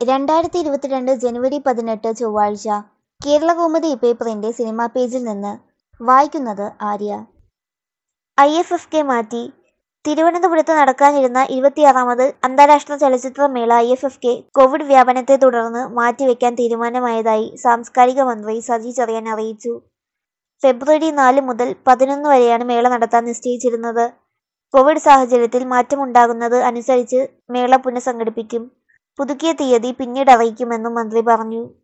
രണ്ടായിരത്തി ഇരുപത്തിരണ്ട് ജനുവരി പതിനെട്ട് ചൊവ്വാഴ്ച കേരളകൗമുദി പേപ്പറിന്റെ സിനിമാ പേജിൽ നിന്ന് വായിക്കുന്നത് Arya I F F K മാറ്റി തിരുവനന്തപുരത്ത് നടക്കാനിരുന്ന ഇരുപത്തിയാറാമത് അന്താരാഷ്ട്ര ചലച്ചിത്രമേള I F F K covid വ്യാപനത്തെ തുടർന്ന് മാറ്റിവെക്കാൻ തീരുമാനമായതായി സാംസ്കാരിക മന്ത്രി സജി ചെറിയാൻ അറിയിച്ചു ഫെബ്രുവരി നാല് മുതൽ പതിനൊന്ന് വരെയാണ് മേള നടത്താൻ നിശ്ചയിച്ചിരുന്നത് കോവിഡ് സാഹചര്യത്തിൽ മാറ്റമുണ്ടാകുന്നത് അനുസരിച്ച് മേള പുനഃസംഘടിപ്പിക്കും പുതുക്കിയ തീയതി പിന്നീട് അറിയിക്കുമെന്നും മന്ത്രി പറഞ്ഞു